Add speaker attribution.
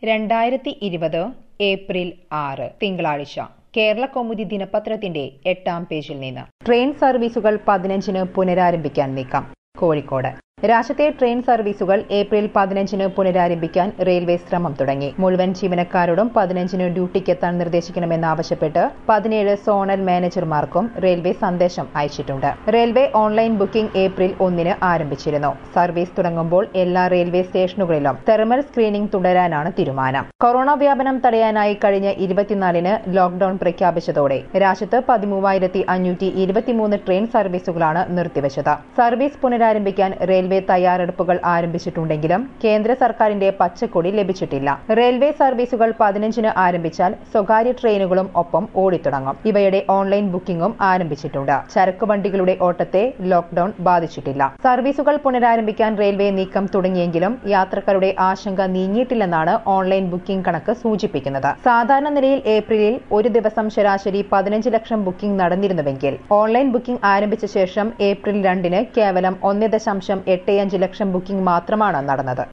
Speaker 1: രണ്ടായിരത്തി ഇരുപത് ഏപ്രിൽ ആറ് തിങ്കളാഴ്ച കേരള കൗമുദി ദിനപത്രത്തിന്റെ എട്ടാം പേജിൽ നിന്ന് ട്രെയിൻ സർവീസുകൾ പതിനഞ്ചിന് പുനരാരംഭിക്കാൻ നീക്കം കോഴിക്കോട് രാജ്യത്തെ ട്രെയിൻ സർവീസുകൾ ഏപ്രിൽ പതിനഞ്ചിന് പുനരാരംഭിക്കാൻ റെയിൽവേ ശ്രമം തുടങ്ങി മുഴുവൻ ജീവനക്കാരോടും പതിനഞ്ചിന് ഡ്യൂട്ടിക്കെത്താൻ നിർദ്ദേശിക്കണമെന്നാവശ്യപ്പെട്ട് പതിനേഴ് സോണൽ മാനേജർമാർക്കും റെയിൽവേ സന്ദേശം അയച്ചിട്ടുണ്ട് റെയിൽവേ ഓൺലൈൻ ബുക്കിംഗ് ഏപ്രിൽ ഒന്നിന് ആരംഭിച്ചിരുന്നു സർവീസ് തുടങ്ങുമ്പോൾ എല്ലാ റെയിൽവേ സ്റ്റേഷനുകളിലും തെർമൽ സ്ക്രീനിംഗ് തുടരാനാണ് തീരുമാനം കൊറോണ വ്യാപനം തടയാനായി കഴിഞ്ഞ ഇരുപത്തിനാലിന് ലോക്ഡൌൺ പ്രഖ്യാപിച്ചതോടെ രാജ്യത്ത് പതിമൂവായിരത്തി അഞ്ഞൂറ്റി ഇരുപത്തിമൂന്ന് ട്രെയിൻ സർവീസുകളാണ് നിർത്തിവച്ചത് സർവീസ് പുനരാരംഭിക്കാൻ റെയിൽവേ തയ്യാറെടുപ്പുകൾ ആരംഭിച്ചിട്ടുണ്ടെങ്കിലും കേന്ദ്ര സർക്കാരിന്റെ പച്ചക്കൊടി ലഭിച്ചിട്ടില്ല റെയിൽവേ സർവീസുകൾ പതിനഞ്ചിന് ആരംഭിച്ചാൽ സ്വകാര്യ ട്രെയിനുകളും ഒപ്പം ഓടിത്തുടങ്ങും ഇവയുടെ ഓൺലൈൻ ബുക്കിംഗും ആരംഭിച്ചിട്ടുണ്ട് ചരക്കു വണ്ടികളുടെ ഓട്ടത്തെ ലോക്ഡൌൺ ബാധിച്ചിട്ടില്ല സർവീസുകൾ പുനരാരംഭിക്കാൻ റെയിൽവേ നീക്കം തുടങ്ങിയെങ്കിലും യാത്രക്കാരുടെ ആശങ്ക നീങ്ങിയിട്ടില്ലെന്നാണ് ഓൺലൈൻ ബുക്കിംഗ് കണക്ക് സൂചിപ്പിക്കുന്നത് സാധാരണ നിലയിൽ ഏപ്രിലിൽ ഒരു ദിവസം ശരാശരി പതിനഞ്ച് ലക്ഷം ബുക്കിംഗ് നടന്നിരുന്നുവെങ്കിൽ ഓൺലൈൻ ബുക്കിംഗ് ആരംഭിച്ച ശേഷം ഏപ്രിൽ രണ്ടിന് കേവലം ഒന്ന് ദശാംശം എട്ട് അഞ്ച് ലക്ഷം ബുക്കിംഗ് മാത്രമാണ് നടന്നത്